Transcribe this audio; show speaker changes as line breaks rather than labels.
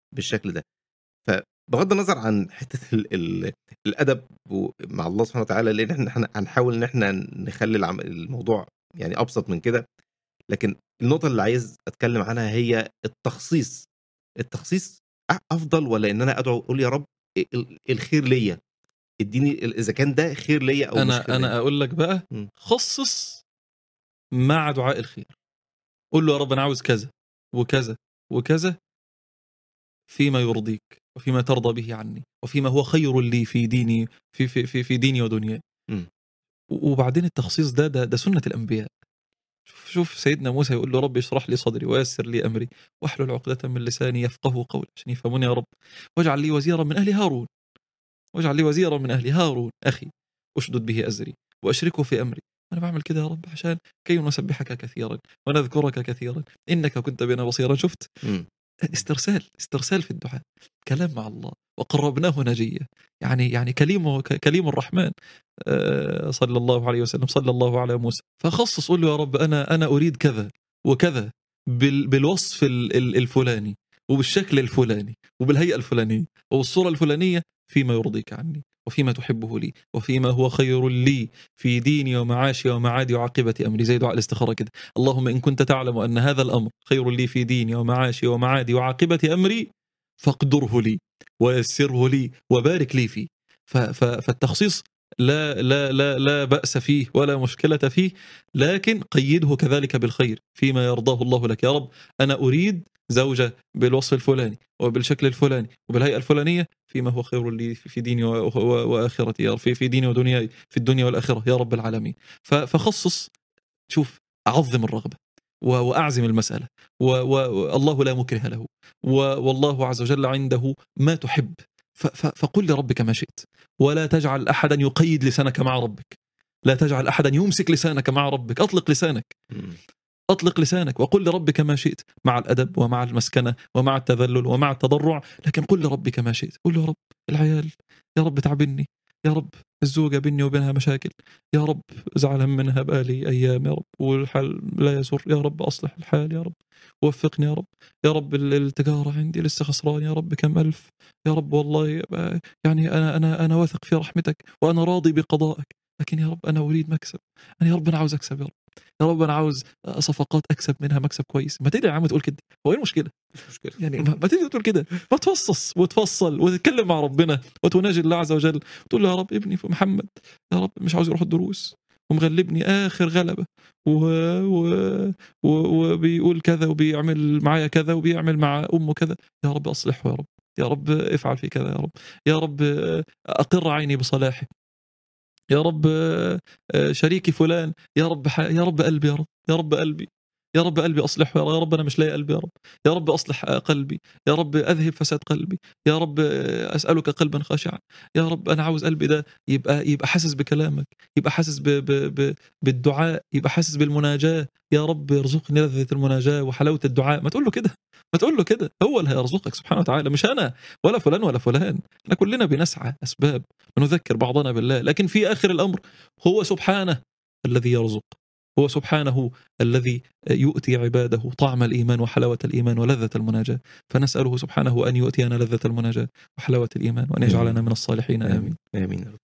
بالشكل ده. فبغض النظر عن حتة ال ال الأدب و مع الله سبحانه وتعالى لإن إحنا هنحاول إن إحنا نخلّي العم الموضوع يعني أبسط من كده، لكن النقطة اللي عايز أتكلم عنها هي التخصيص. التخصيص أ أفضل والّا إن أنا أدعو أقول يا رب أ ال الخير ليّا، ادّيني ال إذا كان ده خير ليّا أو مش خير
أنا أنا
ليّا؟
أقول لك بقى
إمم.
خصِّص مع دعاء الخير. قُل له يا رب أنا عاوز كذا، وكذا، وكذا فيما يرضيك، وفيما ترضى به عني، وفيما هو خير لي في ديني في في في في ديني ودنياي.
إمم.
و وبعدين التخصيص ده ده ده سنة الأنبياء. شوف شوف سيدنا موسى يقول له رب اشرح لي صدري ويسر لي أمري واحلل عقدة من لساني يفقهوا قولي عشان يفهموني يا رب واجعل لي وزيرا من أهل هارون واجعل لي وزيرا من أهل هارون أخي أشدد به أزري وأشركه في أمري أنا بعمل كده يا رب عشان كي نسبحك كثيرا ونذكرك كثيرا إنك كنت بنا بصيرا شفت
إمم.
استرسال استرسال في الدعاء كلام مع الله وقربناه نجيا يعني يعني كليم كليم الرحمن آه، صلى الله عليه وسلم صلى الله على موسى فخصص قول له يا رب انا انا اريد كذا وكذا بال بالوصف ال- ال- الفلاني وبالشكل الفلاني وبالهيئه الفلانيه وبالصوره الفلانيه فيما يرضيك عني وفيما تحبه لي وفيما هو خير لي في ديني ومعاشي ومعادي وعاقبة أمري زي دعاء الاستخارة كده اللهم إن كنت تعلم أن هذا الأمر خير لي في ديني ومعاشي ومعادي وعاقبة أمري فاقدره لي ويسره لي وبارك لي فيه ف- ف- فالتخصيص لا لا لا لا بأس فيه ولا مشكلة فيه لكن قيده كذلك بالخير فيما يرضاه الله لك يا رب أنا أريد زوجة بالوصف الفلاني وبالشكل الفلاني وبالهيئة الفلانية فيما هو خير لي في ديني و- و- وآخرتي يا رب في في ديني ودنياي في الدنيا والآخرة يا رب العالمين ف- فخصص شوف أعظم الرغبة و- وأعزم المسألة والله لا مكره له و- والله عز وجل عنده ما تحب ف- ف- فقل لربك ما شئت ولا تجعل أحدا يقيد لسانك مع ربك لا تجعل أحدا يمسك لسانك مع ربك أطلق لسانك
إمم.
أطلق لسانك وقل لربك ما شئت مع الأدب ومع المسكنة ومع التذلل ومع التضرع لكن قل لربك ما شئت قل له يا رب العيال يا رب تعبني يا رب الزوجة بيني وبينها مشاكل يا رب زعل منها بقالي أيام يا رب والحال لا يسر يا رب أصلح الحال يا رب وفقني يا رب يا رب ال- التجارة عندي لسه خسران يا رب كم ألف يا رب والله آه، يعني أنا أنا أنا واثق في رحمتك وأنا راضي بقضائك لكن يا رب أنا أريد مكسب أنا يا رب أنا عاوز أكسب يا رب يا رب أنا عاوز صفقات أكسب منها مكسب كويس ما تدري يا عم تقول كده هو إيه المشكلة
مش مشكلة.
يعني ما ما تقدر تقول كده ما تفصص وتفصل وتتكلم مع ربنا وتناجي الله عز وجل تقول له يا رب ابني في محمد يا رب مش عاوز يروح الدروس ومغلبني اخر غلبه و... و... و... وبيقول كذا وبيعمل معايا كذا وبيعمل مع امه كذا يا رب اصلحه يا رب يا رب افعل في كذا يا رب يا رب اقر عيني بصلاحه يا رب شريكي فلان يا رب ح... يا رب قلبي يا رب يا رب قلبي يا رب قلبي اصلحه يا رب انا مش لاقي قلبي يا رب يا رب اصلح قلبي يا رب اذهب فساد قلبي يا رب اسالك قلبا خاشعا يا رب انا عاوز قلبي ده يبقى يبقى حاسس بكلامك يبقى حاسس ب ب ب بالدعاء يبقى حاسس بالمناجاه يا رب ارزقني لذة المناجاه وحلاوه الدعاء ما تقول له كده ما تقول له كده هو اللي هيرزقك سبحانه وتعالى مش انا ولا فلان ولا فلان احنا كلنا بنسعى اسباب ونذكر بعضنا بالله لكن في اخر الامر هو سبحانه الذي يرزق هو سبحانه الذي يؤتي عباده طعم الايمان وحلاوه الايمان ولذه المناجاه فنساله سبحانه ان يؤتينا لذه المناجاه وحلاوه الايمان وان يجعلنا من الصالحين امين
آمين آمين يا رب.